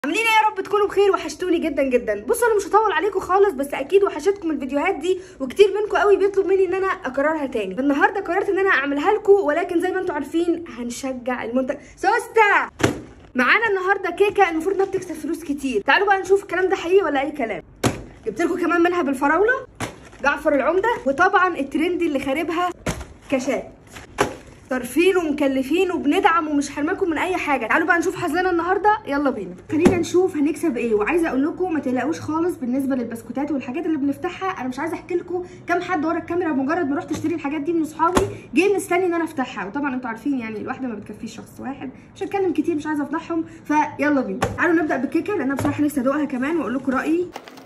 عاملين ايه يا رب تكونوا بخير وحشتوني جدا جدا بصوا انا مش هطول عليكم خالص بس اكيد وحشتكم الفيديوهات دي وكتير منكم قوي بيطلب مني ان انا اكررها تاني النهارده قررت ان انا اعملها لكم ولكن زي ما انتم عارفين هنشجع المنتج سوستا معانا النهارده كيكه المفروض انها بتكسب فلوس كتير تعالوا بقى نشوف الكلام ده حقيقي ولا اي كلام جبت لكم كمان منها بالفراوله جعفر العمده وطبعا الترند اللي خاربها كاشات صارفين ومكلفين وبندعم ومش حرماكم من اي حاجه تعالوا بقى نشوف حظنا النهارده يلا بينا خلينا نشوف هنكسب ايه وعايزه اقول لكم ما تقلقوش خالص بالنسبه للبسكوتات والحاجات اللي بنفتحها انا مش عايزه احكي لكم كام حد ورا الكاميرا مجرد ما رحت اشتري الحاجات دي من اصحابي جاي مستني ان انا افتحها وطبعا انتوا عارفين يعني الواحده ما بتكفيش شخص واحد مش هتكلم كتير مش عايزه افضحهم فيلا بينا تعالوا نبدا بالكيكه لان انا بصراحه نفسي ادوقها كمان واقول لكم رايي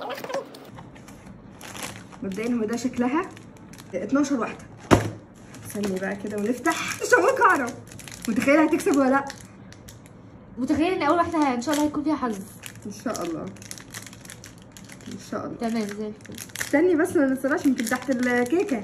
مبدئيا هو ده شكلها 12 واحده استني بقى كده ونفتح مش هو اعرف متخيله هتكسب ولا لا متخيل ان اول واحده ان شاء الله هيكون فيها حظ ان شاء الله ان شاء الله تمام زي الفل استني بس ما ننساش يمكن تحت الكيكه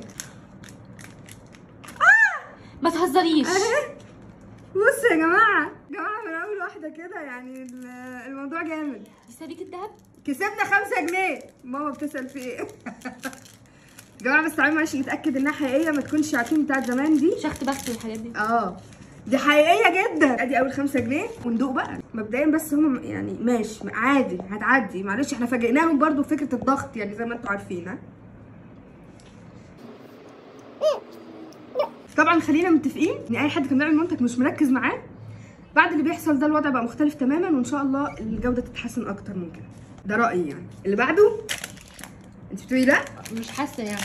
ما تهزريش اهي بصوا يا جماعه جماعه من اول واحده كده يعني ال- الموضوع جامد دي سبيكه دهب كسبنا خمسة جنيه ماما بتسأل في ايه يا جماعه بس تعالوا معلش نتاكد انها حقيقيه ما تكونش عارفين بتاعت زمان دي شخت بخت والحاجات دي اه دي حقيقيه جدا ادي اول خمسة جنيه وندوق بقى مبدئيا بس هم يعني ماشي عادي هتعدي معلش احنا فاجئناهم برضو بفكره الضغط يعني زي ما انتوا عارفين ها طبعا خلينا متفقين ان اي حد كان بيعمل منتج مش مركز معاه بعد اللي بيحصل ده الوضع بقى مختلف تماما وان شاء الله الجوده تتحسن اكتر من كده ده رايي يعني اللي بعده انت بتقولي لا مش حاسه يعني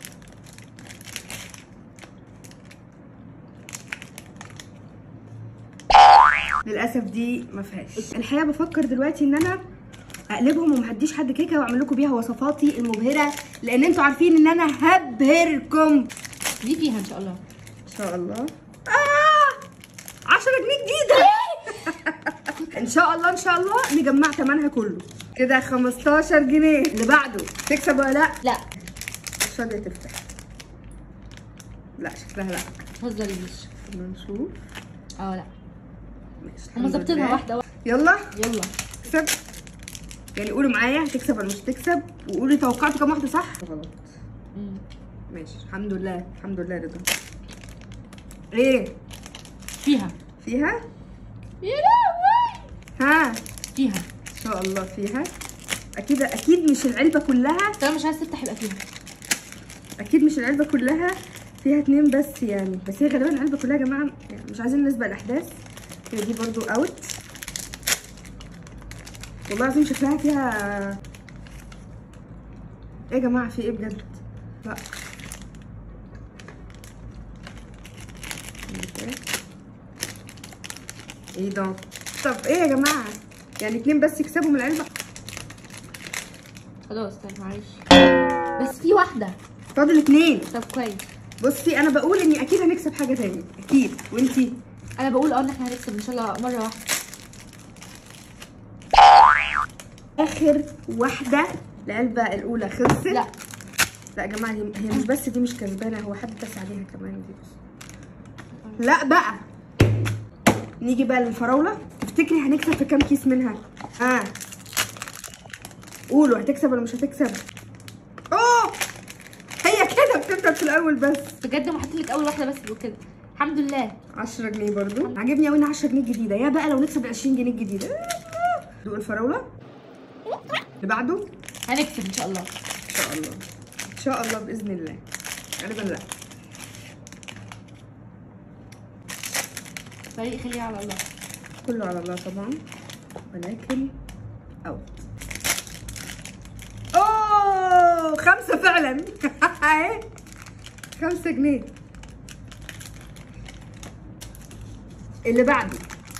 للاسف دي ما فيهاش الحقيقه بفكر دلوقتي ان انا اقلبهم ومهديش حد كيكه واعمل لكم بيها وصفاتي المبهره لان انتوا عارفين ان انا هبهركم دي فيها ان شاء الله ان شاء الله آه 10 جنيه جديده ان شاء الله ان شاء الله نجمع ثمنها كله كده 15 جنيه اللي بعده تكسب ولا لا لا مش راضيه تفتح لا شكلها لا ما تهزريش خلينا نشوف اه لا ماشي هما الحمد ظابطينها لله. واحده واحده يلا يلا تكسب يعني قولوا معايا هتكسب ولا مش هتكسب وقولوا توقعتوا كام واحده صح غلط مم. ماشي الحمد لله الحمد لله رضا ايه فيها فيها يا لهوي ها فيها ان شاء الله فيها اكيد اكيد مش العلبه كلها طالما مش عايز تفتح يبقى فيها اكيد مش العلبه كلها فيها اتنين بس يعني بس هي غالبا العلبه كلها يا جماعه يعني مش عايزين نسبق الاحداث هي دي برضو اوت والله العظيم شكلها فيها ايه يا جماعه في ايه بجد لا ايه ده طب ايه يا جماعه يعني اتنين بس يكسبوا من العلبه خلاص طيب معلش بس في واحده فاضل اتنين طب كويس بصي انا بقول اني اكيد هنكسب حاجه تاني اكيد وانتي انا بقول اه ان احنا هنكسب ان شاء الله مره واحده اخر واحده العلبه الاولى خلصت لا لا يا جماعه دي هي مش بس دي مش كسبانه هو حد داس عليها كمان دي بس لا بقى نيجي بقى للفراوله تفتكري هنكسب في كام كيس منها ها قولوا هتكسب ولا مش هتكسب اوه هي كده بتبدا في الاول بس بجد ما حطيت لك اول واحده بس وكده الحمد لله 10 جنيه برضو عاجبني قوي ان 10 جنيه جديده يا بقى لو نكسب 20 جنيه الجديده دوق الفراوله اللي بعده هنكسب ان شاء الله ان شاء الله ان شاء الله باذن الله غالبا لا فريق خليه على الله كله على الله طبعا ولكن اوت اوه خمسة فعلا اهي خمسة جنيه اللي بعده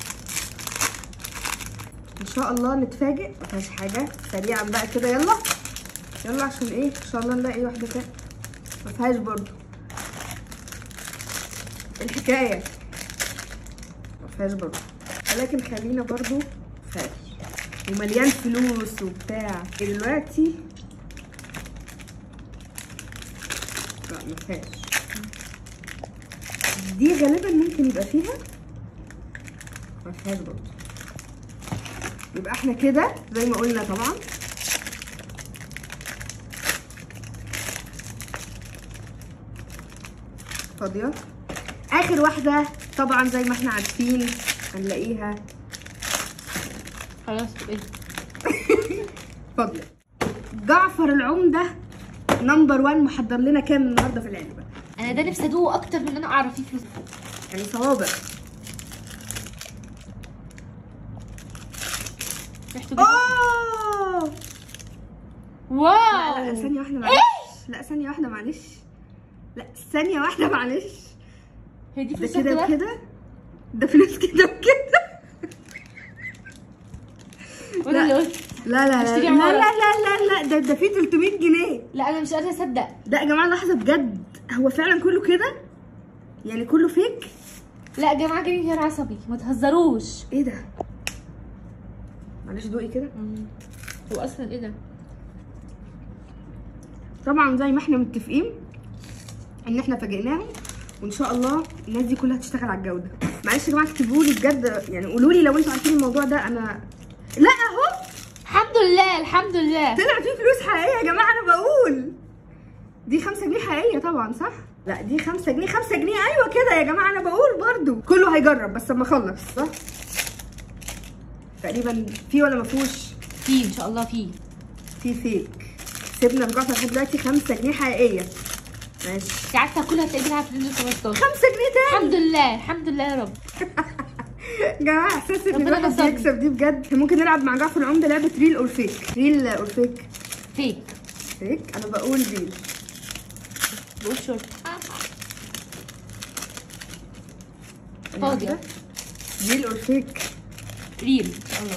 ان شاء الله نتفاجئ مفيهاش حاجة سريعا بقى كده يلا يلا عشان ايه ان شاء الله نلاقي واحدة تانية مفيهاش برضو الحكاية مفيهاش برضو ولكن خلينا برضو فاش ومليان فلوس وبتاع دلوقتي لا مفيهاش دي غالبا ممكن يبقى فيها مفيهاش برضو يبقى احنا كده زي ما قلنا طبعا فاضيه اخر واحده طبعا زي ما احنا عارفين هنلاقيها خلاص ايه فاضيه جعفر العمده نمبر 1 محضر لنا كام النهارده في العلبه انا ده نفسي ادوقه اكتر من ان انا اعرف فيه فلوس يعني صوابع ريحته جدا اوه واو لا لا ثانيه واحده معلش لا ثانيه واحده معلش لا ثانيه واحده معلش هي دي ده فلوس كده كده وكده ده فلوس كده وكده وانا اللي قلت لا لا لا اشتري لا عمارة. لا لا لا لا ده ده فيه 300 جنيه لا انا مش قادره اصدق ده يا جماعه لحظه بجد هو فعلا كله كده يعني كله فيك لا يا جماعه جالي انهيار عصبي ما تهزروش ايه ده معلش دوقي كده هو اصلا ايه ده طبعا زي ما احنا متفقين ان احنا فاجئناهم وان شاء الله الناس دي كلها تشتغل على الجوده معلش يا جماعه اكتبوا لي بجد يعني قولوا لي لو انتوا عارفين الموضوع ده انا لا اهو الحمد لله الحمد لله طلع فيه فلوس حقيقيه يا جماعه انا بقول دي 5 جنيه حقيقيه طبعا صح لا دي 5 جنيه 5 جنيه ايوه كده يا جماعه انا بقول برضو كله هيجرب بس اما اخلص صح تقريبا في ولا ما فيهوش في ان شاء الله في في فيك سيبنا في جعفر لحد دلوقتي 5 جنيه حقيقيه ماشي انت عارفه كلها هتلاقيها في رينج 15 5 جنيه تاني الحمد لله الحمد لله يا رب يا جماعه احساس ان ربنا الواحد نصرني. بيكسب دي بجد إحنا ممكن نلعب مع جعفر العمده لعبه ريل اور فيك ريل اور فيك فيك فيك انا بقول ريل بقول شورت فاضية. ريل اور فيك ريل ان شاء الله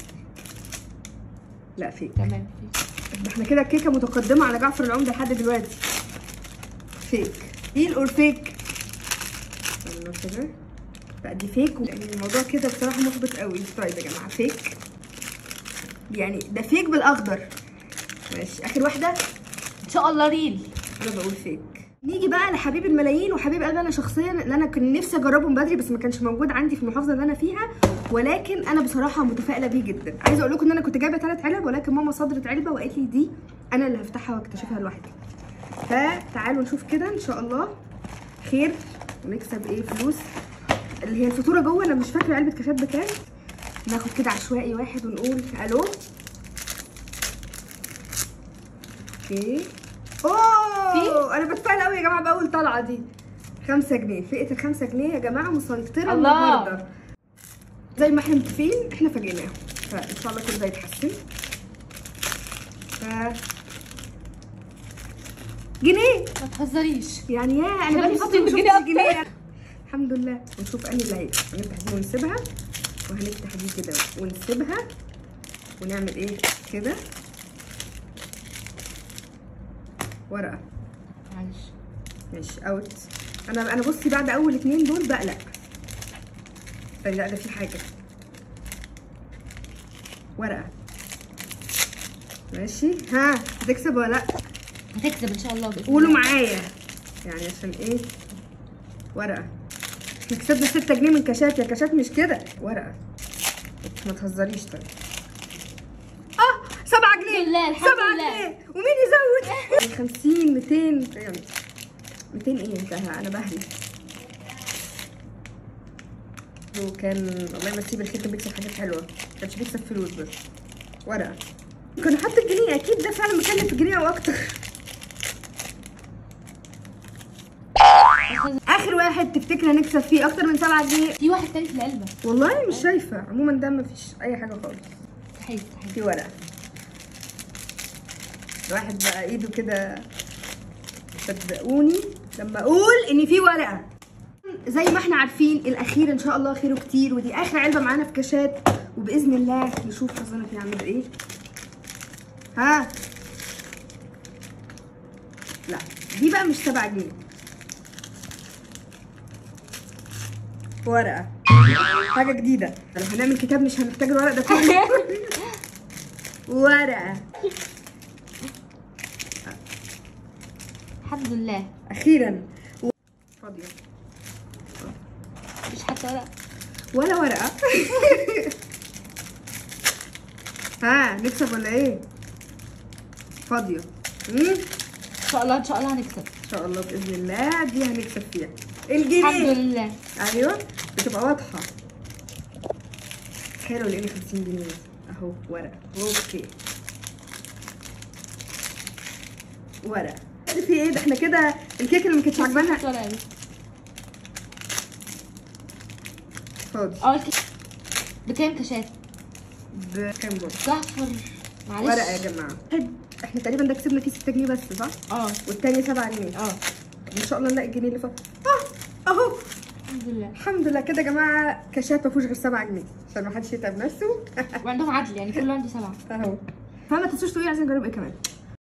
لا فيك تمام فيك. ده احنا كده الكيكه متقدمه على جعفر العمده لحد دلوقتي فيك ريل اور فيك استنى كده لا دي فيك يعني الموضوع كده بصراحه محبط قوي طيب يا جماعه فيك يعني ده فيك بالاخضر ماشي اخر واحده ان شاء الله ريل انا بقول فيك نيجي بقى لحبيب الملايين وحبيب قلبي انا شخصيا اللي انا كان نفسي اجربه من بدري بس ما كانش موجود عندي في المحافظه اللي انا فيها ولكن انا بصراحه متفائله بيه جدا عايزه اقول لكم ان انا كنت جايبه ثلاث علب ولكن ماما صدرت علبه وقالت لي دي انا اللي هفتحها واكتشفها لوحدي فتعالوا نشوف كده ان شاء الله خير ونكسب ايه فلوس اللي هي الفاتوره جوه انا مش فاكره علبه كاشات بكام ناخد كده عشوائي واحد ونقول الو اوكي اوه انا بتفائل قوي يا جماعه باول طلعه دي 5 جنيه فئه ال 5 جنيه يا جماعه مسيطره الله. النهارده زي ما احنا متفقين احنا فاجئناهم فان شاء الله كل ده يتحسن ف جنيه ما تهزريش يعني يا انا احنا بقالي بنشوف فتره ما الجنيه شفتش أكتر. جنيه الحمد لله ونشوف انهي اللي هيبقى هنفتح دي ونسيبها وهنفتح دي كده ونسيبها ونعمل ايه كده ورقه معلش ماشي اوت انا انا بصي بعد اول اتنين دول بقلق طيب لا ده في حاجه ورقه ماشي ها هتكسب ولا لا هتكسب ان شاء الله بإذن قولوا الله. معايا يعني عشان ايه ورقه احنا كسبنا 6 جنيه من كاشات يا كاشات مش كده ورقه ما تهزريش طيب اه 7 جنيه الحمد لله، الحمد 7 لله. جنيه ومين يزود 50 200 يلا 200 ايه انت انا بهري هو كان الله يمسيه بالخير كان بيكسب حاجات حلوه ما كانش بيكسب فلوس بس ورقه كنا حاطط الجنيه اكيد ده فعلا مكلف جنيه او اكتر اخر واحد تفتكر هنكسب فيه اكتر من 7 جنيه في واحد تاني في العلبه والله مش شايفه عموما ده مفيش اي حاجه خالص تحيز تحيز في ورقه الواحد بقى ايده كده صدقوني لما اقول ان في ورقه زي ما احنا عارفين الاخير ان شاء الله خيره كتير ودي اخر علبه معانا في كاشات وباذن الله نشوف حظنا فيه عامل ايه ها لا دي بقى مش 7 جنيه ورقه حاجه جديده لو هنعمل كتاب مش هنحتاج الورق ده كله ورقه الحمد لله اخيرا و- فاضيه مش حتى ورق ولا ورقه ها نكسب ولا ايه فاضيه امم ان شاء الله ان شاء الله هنكسب ان شاء الله باذن الله دي هنكسب فيها الحمد الجنيه لله ايوه بتبقى واضحه تخيلوا لقينا 50 جنيه اهو ورقه اوكي ورقه في ايه ده احنا كده الكيكه اللي ما كانتش عاجبانا ولا ايه فاضي اه الك- بكام كاشات بكام برضه جعفر معلش ورقه يا جماعه طيب احنا تقريبا ده كسبنا فيه 6 جنيه بس صح اه والتاني 7 جنيه اه ان شاء الله نلاقي الجنيه اللي فات اه اهو الحمد لله الحمد لله كده يا جماعه كاشات ما فيهوش غير 7 جنيه عشان ما حدش يتعب نفسه وعندهم عدل يعني كله عنده سبعه اهو فما تنسوش تقولوا لي عايزين نجرب ايه كمان